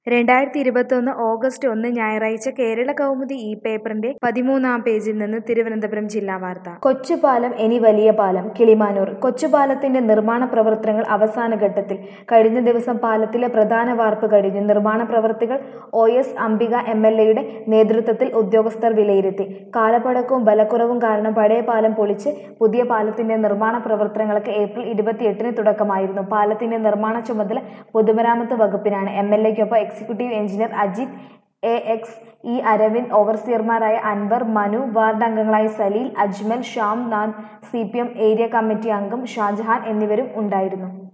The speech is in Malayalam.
രണ്ടായിരത്തി ഇരുപത്തൊന്ന് ഓഗസ്റ്റ് ഒന്ന് ഞായറാഴ്ച കേരള കൗമുദി ഈ പേപ്പറിന്റെ പതിമൂന്നാം പേജിൽ നിന്ന് തിരുവനന്തപുരം ജില്ലാ വാർത്ത കൊച്ചുപാലം ഇനി വലിയ പാലം കിളിമാനൂർ കൊച്ചുപാലത്തിന്റെ നിർമ്മാണ പ്രവർത്തനങ്ങൾ അവസാന ഘട്ടത്തിൽ കഴിഞ്ഞ ദിവസം പാലത്തിലെ പ്രധാന വാർപ്പ് കഴിഞ്ഞു നിർമ്മാണ പ്രവൃത്തികൾ O S Ambika M L എയുടെ നേതൃത്വത്തിൽ ഉദ്യോഗസ്ഥർ വിലയിരുത്തി കാലപ്പഴക്കവും ബലക്കുറവും കാരണം പഴയ പാലം പൊളിച്ച് പുതിയ പാലത്തിന്റെ നിർമ്മാണ പ്രവർത്തനങ്ങൾക്ക് ഏപ്രിൽ ഇരുപത്തിയെട്ടിന് തുടക്കമായിരുന്നു പാലത്തിന്റെ നിർമ്മാണ ചുമതല പൊതുമരാമത്ത് വകുപ്പിനാണ് എം എൽ എക്കൊപ്പം executive engineer Ajith A X E Aravind ഓവർസിയർമാരായ അൻവർ മനു വാർഡ് അംഗങ്ങളായ Saleel Ajmal Shyam Nath C P M area committee അംഗം ഷാജഹാൻ എന്നിവരും ഉണ്ടായിരുന്നു